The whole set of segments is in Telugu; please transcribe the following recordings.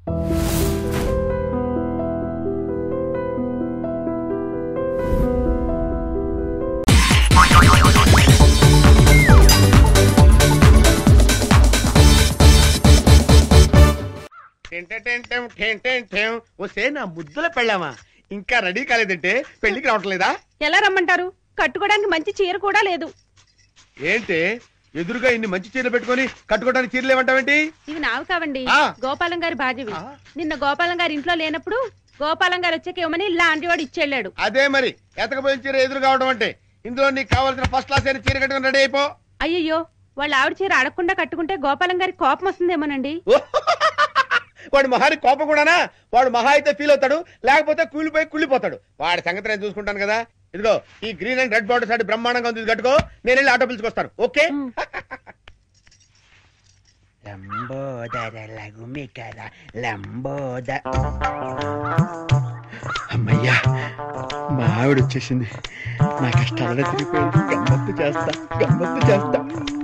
వస్తే నా ముద్దుల పెళ్ళామా ఇంకా రెడీ కాలేదంటే పెళ్లికి రావట్లేదా ఎలా రమ్మంటారు కట్టుకోవడానికి మంచి చీర కూడా లేదు ఏంటి ఎదురుగా ఇన్ని మంచి చీరలు పెట్టుకొని కట్టుకోవడానికి చీరలు ఏమంటావేంటి ఇవి నావి కావండి ఆ. గోపాలం గారి బాధ్యవి ఆ. నిన్న గోపాలం గారి ఇంట్లో లేనప్పుడు గోపాలం గారు వచ్చాక ఇవ్వమని లాంటి వాడు ఇచ్చెళ్ళాడు అదే మరి ఎతకపోయిన చీర ఎదురు కావడం అంటే ఇందులో నీకు కావాల్సిన ఫస్ట్ క్లాస్ అయిన చీర కట్టుకుని రెడీ అయిపో అయ్యయ్యో వాళ్ళ ఆవిడ చీర అడగకుండా కట్టుకుంటే గోపాలం గారి కోపం వస్తుందేమోనండి వాడు మహాని కోపం కూడానా వాడు మహా అయితే ఫీల్ అవుతాడు లేకపోతే కూలిపోయి కుళ్ళిపోతాడు వాడి సంగతి నేను చూసుకుంటాను కదా ఇదిగో ఈ గ్రీన్ అండ్ రెడ్ బార్డర్ సాటి బ్రహ్మాండంగా ఉంది ఇది కట్టుకో నేను వెళ్ళి ఆటో పిలుచుకొస్తాను ఓకే ఉమ్. లంబోదర లఘుమికర లంబోద అమ్మయ్యా మా ఆవిడ వచ్చేసింది నా కష్టాలలో తిరిగిపోయింది గమ్మత్తు చేస్తా గమ్మత్తు చేస్తా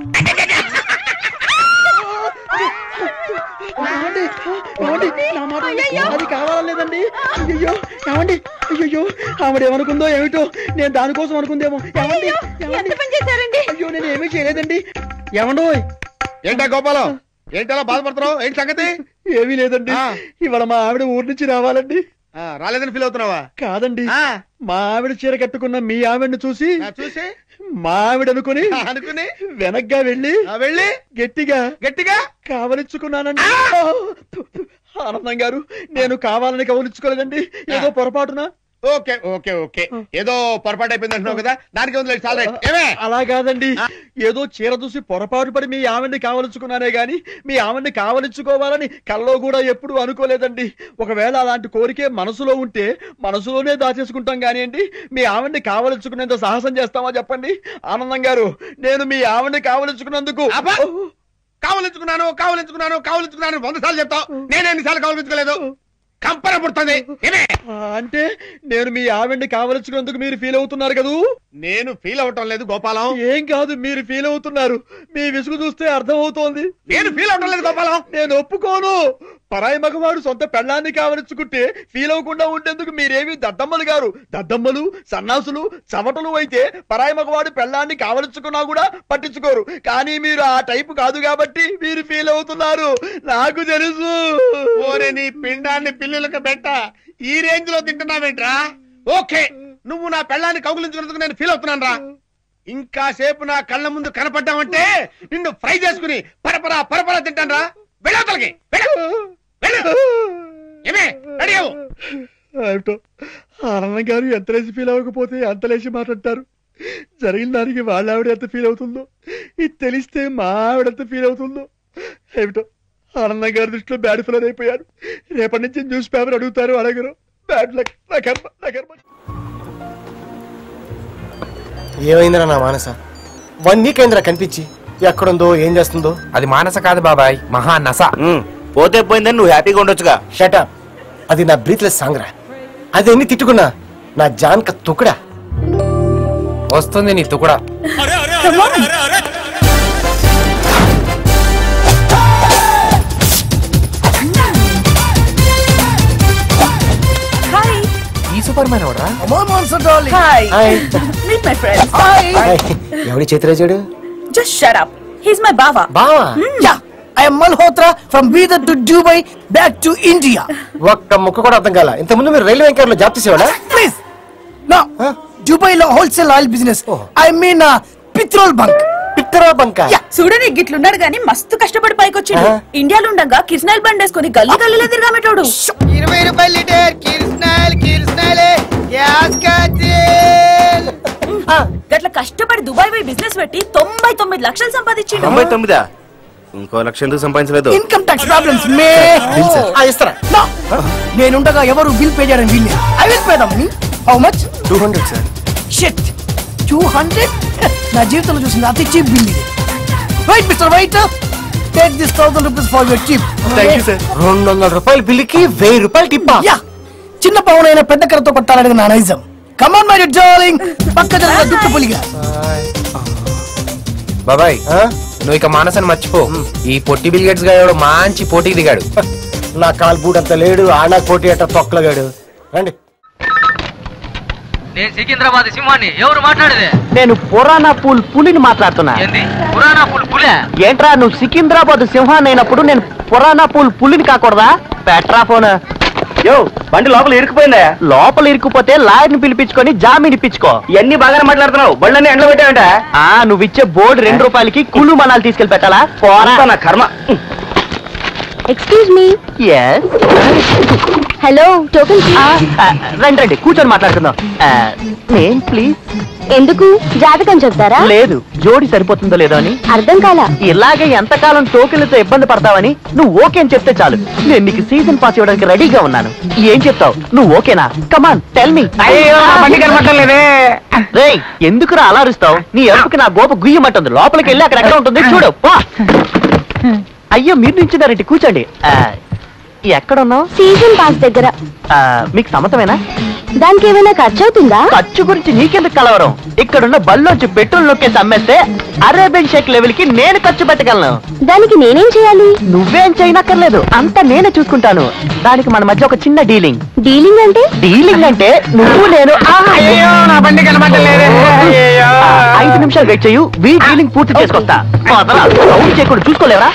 ఏమండి? ఏమండి? నా మాట అది కావాలేదండి అయ్యో ఏమండి అయ్యో ఆవిడ ఏమనుకుందో ఏమిటో నేను దానికోసం అనుకుందేమో ఏమండి ఏమండి? ఎంత పని చేశారండి అయ్యో నేను ఏమీ చేయలేదండి ఏమండో ఏంటా గోపాలం ఏంటలా బాధపడుతున్నావు ఏంటి సంగతి ఏమీ లేదండి ఇవాళ మా ఆవిడ ఊరి నుంచి రావాలండి రాలేదని ఫీల్ అవుతున్నావా కాదండి మా ఆవిడ చీర కట్టుకున్న మీ ఆవిడని చూసి చూసి మా ఆవిడ అనుకుని అనుకుని వెనక్గా వెళ్ళి వెళ్ళి గట్టిగా గట్టిగా కావలించుకున్నానండి ఆనందం గారు నేను కావాలని కవలించుకోలేదండి ఏదో పొరపాటున ఓకే ఓకే ఓకే ఏదో పొరపాటు అయిపోయింది అంటున్నావు కదా దానికి ఉంది చాలా ఏమే అలా కాదండి ఏదో చీర చూసి పొరపాటు పడి మీ ఆవిడ్ని కావలించుకున్నానే గాని మీ ఆవిడ్ని కావలించుకోవాలని కల్లో కూడా ఎప్పుడు అనుకోలేదండి ఒకవేళ అలాంటి కోరికే మనసులో ఉంటే మనసులోనే దాచేసుకుంటాం కానివ్వండి మీ ఆవిడ్ని కావలించుకునేంత సాహసం చేస్తామా చెప్పండి ఆనందం గారు నేను మీ ఆవిడ్ని కావలించుకున్నందుకు కావలించుకున్నాను కావలించుకున్నాను కావలించుకున్నాను వంద సార్లు చెప్తావు నేను ఎన్నిసార్లు కావలించుకోలేదు కంపన పుడుతుంది అంటే నేను మీ ఆవిడ్ని కావలించుకున్నందుకు మీరు ఫీల్ అవుతున్నారు కదూ నేను ఫీల్ అవటం లేదు గోపాలం ఏం కాదు మీరు ఫీల్ అవుతున్నారు మీ విసుగు చూస్తే అర్థం అవుతోంది నేను ఫీల్ అవటం లేదు గోపాలం నేను ఒప్పుకోను పరాయి మగవాడు సొంత పెళ్ళాన్ని కావలించుకుంటే ఫీల్ అవ్వకుండా ఉండేందుకు మీరేమి దద్దమ్మలు గారు దద్దమ్మలు సన్నాసులు చవటలు అయితే పరాయి మగవాడు పెళ్ళాన్ని కావలించుకున్నా కూడా పట్టించుకోరు కానీ మీరు ఆ టైపు కాదు కాబట్టి మీరు ఫీల్ అవుతున్నారు నాకు తెలుసు ఓరే నీ పిండాన్ని పిల్లులకు పెట్ట ఈ రేంజ్ లో తింటున్నావేంట్రా ఓకే నువ్వు నా పెళ్ళాన్ని కౌగులించుకున్నందుకు నేను ఫీల్ అవుతున్నాను రా ఇంకా సేపు నా కళ్ళ ముందు కనపడ్డావంటే నిన్ను ఫ్రై చేసుకుని పరపరా పరపరా తింటాను రా వెళ్ళవతలకి ఏమే రెడీ అవ్వు ఏమిటో ఆనందం గారు ఎంత లేచి ఫీల్ అవ్వకపోతే అంత లేచి మాట్లాడతారు జరిగిన దానికి వాళ్ళ ఆవిడ ఎంత ఫీల్ అవుతుందో ఇది తెలిస్తే మా ఆవిడ ఎంత ఫీల్ అవుతుందో ఏమిటో ఆనందం గారి దృష్టిలో బ్యాడ్ ఫిలర్ అయిపోయారు రేపటి నుంచి న్యూస్ పేపర్ అడుగుతారు అడగరు బ్యాడ్ లక్ నా కర్మ నా కర్మ ఏమైందిరా నా మానస వన్ వీక్ అయిందిరా కనిపించి ఎక్కడుందో ఏం చేస్తుందో అది మానస కాదు బాబాయ్ మహా నస పోతే పోయిందని నువ్వు హ్యాపీగా ఉండొచ్చుగా షటప్ అది నా బ్రీత్లెస్ సాంగ్ రా అది ఎన్ని తిట్టుకున్నా నా జాన్క తుకుడా వస్తుంది నీ తుకుడా హాయ్ ఈ సూపర్ మ్యాన్ ఎవడరా hi hi meet my friends hi ఎవడి చేతిరాజాడు just shut up he's my బావా బావా Yeah, I am Malhotra from Bidar to Dubai, back to India. ఒక్క ముక్క కూడా అర్థం కాల ఇంత ముందు మీరు రైల్వే ఎంకర్ లో జాబ్ చేసేవాడా Please. Now, Dubai lo wholesale oil business. I mean uh, petrol bunk. పిత్తరా బంక చూడని గిట్లున్నాడు గాని మస్తు కష్టపడి పైకొచ్చిండు ఆ. ఇండియాలో ఉండగా కిరసనాయిల్ బండి వేసుకుని గల్లీ గల్లీలో తిరగామెటోడు ఇరవై రూపాయలు లీటర్ కిరసనాయిల్ కిరసనాయిల్ గ్యాస్ గట్ల కష్టపడి దుబాయ్ పోయి బిజినెస్ పెట్టి తొంభై తొమ్మిది లక్షలు సంపాదించిండు తొంభై తొమ్మిదా ఇంకో లక్ష ఎందుకు సంపాదించలేదు ఇన్కమ్ ట్యాక్స్ ప్రాబ్లమ్స్ మే ఆ, ఇస్తారా No. నేనుండగా ఎవరు బిల్ పే చేయడం వీల్లేదు I will pay them how much two hundred sir shit two hundred నా జీవితంలో చూసిన అతి చీప్ బిల్ ఇది wait mister wait take this thousand rupees for your cheap రెండు వందల రూపాయల బిల్లుకి వెయ్యి రూపాయలు టిప్పా యా చిన్న పవనైన పెద్ద కర్రతో పట్టాలనేది నా నైజం కమాన్ మై డార్లింగ్ పక్క జరిగిన దుట్టు పులిగా బాబాయ్ ఆ? నువ్వు ఇక మానసని మర్చిపో ఈ పొట్టి బిల్ గేట్స్ గాడు మంచి పోటీకి దిగాడు నా కాలు బూడంత లేడు ఆనా కోటి అట్ట తొక్కలగాడు రండి నేను సికింద్రాబాద్ సింహాన్ని ఎవరు మాట్లాడేది నేను పురాణా పూల్ పులిని మాట్లాడుతున్నా ఏంది పురాణా పుల్ పులే ఏంట్రా నువ్వు సికింద్రాబాద్ సింహాన్ని అయినప్పుడు నేను పురాణా పూల్ పులిని కాకూడదా పెట్రా ఫోన్ యో బండి లోపల ఇరుక్కుపోయిందా లోపల ఇరుక్కుపోతే లాయర్ని పిలిపించుకొని జామీన్ ఇప్పించుకో ఇవన్నీ బాగానే మాట్లాడుతున్నావు బళ్ళన్నీ ఎండలో పెట్టావంట ఆ నువ్వు ఇచ్చే బోర్డు రెండు రూపాయలకి కుళ్ళు మనాలు తీసుకెళ్లి పెట్టాలా పోరా నా కర్మ excuse me yes hello token రండి రండి కూర్చొని మాట్లాడుకుందాం నేమ్ ప్లీజ్ ఎందుకు జాతకం చెప్తారా లేదు జోడి సరిపోతుందో లేదో అని అర్థం కాలా ఇలాగే ఎంతకాలం టోకెన్లతో ఇబ్బంది పడతావని నువ్వు ఓకే అని చెప్తే చాలు నేను నీకు సీజన్ పాస్ ఇవ్వడానికి రెడీగా ఉన్నాను ఏం చెప్తావు నువ్వు ఓకేనా కమాన్ టెల్ మీ బండి కనబట్టలేదే రేయ్ ఎందుకురా అలారుస్తావు నీ ఎరుపుకి నా గోప గుయ్యమంటుంది లోపలికి వెళ్ళి అక్కడ ఎక్కడ ఉంటుంది చూడు పో అయ్యో మీరు నుంచున్నారంటే కూర్చోండి ఆ, ఎక్కడున్నావు సీజన్ పాస్ దగ్గర ఆ, మీకు సమ్మతమేనా దానికి ఏమైనా ఖర్చు అవుతుందా ఖర్చు గురించి నీకెందుకు కలవరం ఇక్కడున్న బల్లోంచి పెట్రోల్ నొక్కేసి అమ్మేస్తే అరేబియన్ షేక్ లెవెల్ కి నేను ఖర్చు పెట్టగలను దానికి నేనేం చేయాలి నువ్వేం చేయనక్కర్లేదు అంతా నేనే చూసుకుంటాను దానికి మన మధ్య ఒక చిన్న డీలింగ్ డీలింగ్ అంటే డీలింగ్ అంటే నువ్వు నేను ఆహా, నా బండి కనబట్టలేదే ఆ, ఐదు నిమిషాలు వెయిట్ చేయు వీ డీలింగ్ పూర్తి చేసుకొస్తా వదలా, సౌండ్ చేయకుండా చూసుకోలేవరా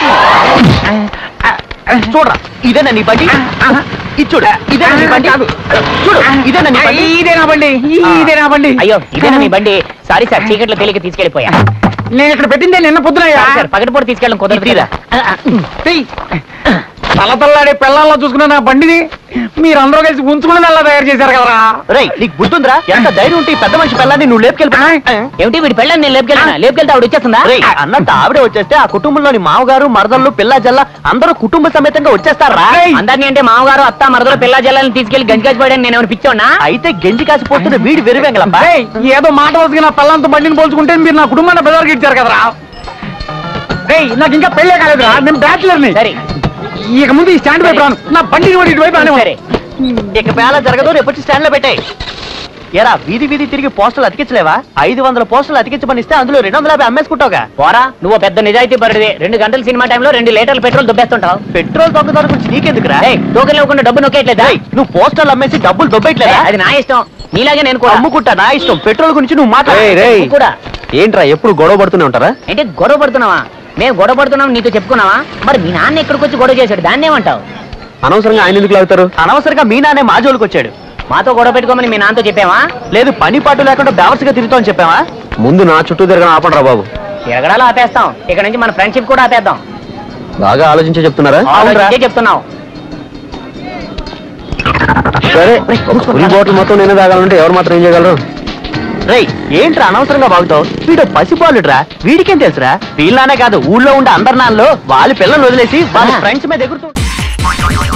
చూడరా ఇదేనా నీ బండి ఇది చూడు ఇదేనా నీ బండి చూడు ఇదేనా నీ బండి ఇదే నా బండి ఇదే నా బండి అయ్యో ఇదేనా నీ బండి సారీ సార్ చీకట్లో తేలిక తీసుకెళ్ళిపోయా నేను ఇక్కడ పెట్టిందే నిన్న పొద్దునయ్యా సార్ పగటిపూట తీసుకెళ్ళడం కుదరదు తల తల్లాడే పిల్లల్లో చూసుకున్న నా బండిని మీరందరూ కలిసి ఉంచుకుని అలా తయారు చేశారు కదరా రేయ్ నీకు బుద్ధుందిరా ఎంత ధైర్యం ఉంటే ఈ పెద్ద మనిషి పెళ్ళాన్ని నువ్వు లేపుకెళ్ళిపోయా ఏమిటి వీడి పెళ్ళాన్ని నేను లేపుకెళ్ళినా లేపుకెళ్తే ఆవిడ వచ్చేస్తుందా అన్నట్టు ఆవిడే వచ్చేస్తే ఆ కుటుంబంలోని మామగారు మరదళ్ళు పిల్ల జల్ల అందరూ కుటుంబ సమేతంగా వచ్చేస్తారా అందరినీ అంటే మామగారు అత్త మరదలు పిల్ల జల్లని తీసుకెళ్లి గంజికాసి పోయడానికి నేను ఏమైనా పిచ్చోనా అయితే గంజి కాసిపోతున్న వీడి వెరివెంగలబ్బా ఏయ్, ఏదో మాట వస్తుంది నా పిల్లలతో బండిని పోల్చుకుంటే మీరు నా కుటుంబాన్ని బెదరికి ఇచ్చారు కదరా రేయ్ నాకు ఇంకా పెళ్ళే కాలేదురా నేను బ్యాచులర్ని సరే ఇక ముందు ఈ స్టాండ్ వైపు రాను నా బండిని కూడా ఇటువైపు సరే రానివ్వను. ఇక పేల జరగదు రేపటి స్టాండ్ లో పెట్టాయి ఎరా వీధి వీధి తిరిగి పోస్టులు అతికించలేవా ఐదు వందల పోస్టులు అతికించమని ఇస్తే అందులో రెండు వందల యాభై అమ్మేసుకుంటావుగా పోరా నువ్వు పెద్ద నిజాయితీ పడిదే రెండు గంటల సినిమా టైంలో రెండు లీటర్లు పెట్రోల్ దుబ్బేస్తుంటావు పెట్రోల్ దొంగతనం గురించి నీకెందుకురా టోకెన్ ఇవ్వకుండా డబ్బు నొక్కేయట్లేదా నువ్వు పోస్టర్లు అమ్మేసి డబ్బులు దొబ్బేయట్లేదా అది నా ఇష్టం నీలాగే నేను కూడా అమ్ముకుంటా నా ఇష్టం పెట్రోల్ గురించి నువ్వు మాట్లాడు కూడా ఏంట్రా ఎప్పుడు గొడవ పడుతూనే ఉంటారా ఏంటి గొడవ పడుతున్నావా మేము గొడవ పడుతున్నాం నీతో చెప్పుకున్నావా మరి మీ నాన్న ఎక్కడికి వచ్చి గొడవ చేశాడు దాన్ని ఏమంటావు అనవసరంగా ఆయన ఎందుకు లాగుతారు అనవసరంగా మీ నాన్నే మా జోలికి వచ్చాడు మాతో గొడవ పెట్టుకోమని మీ నాన్నతో చెప్పావా లేదు పని పాటు లేకుండా బేవర్స్గా తిరుగుతామని చెప్పావా ముందు నా చుట్టూ తిరగడం ఆపండి రా బాబు తిరగడాలు ఆపేస్తాం ఇక్కడ నుంచి మన ఫ్రెండ్షిప్ కూడా ఆపేద్దాం బాగా ఆలోచించే చెప్తున్నారా ఆలోచించే చెప్తున్నావు సరే ఫుల్ బాటిల్ మొత్తం నేనే తాగాలంటే ఎవరు మాత్రం ఏం చేయగలరు రేయ్ ఏంట్రా అనవసరంగా బాగుతావు వీడు పసిపాలుడ్రా వీడికేం తెలుసురా వీళ్ళనే కాదు ఊళ్ళో ఉండే అందరి నాన్నలో వాళ్ళ పిల్లలు వదిలేసి వాళ్ళ ఫ్రెండ్స్ మీద ఎగురుతూ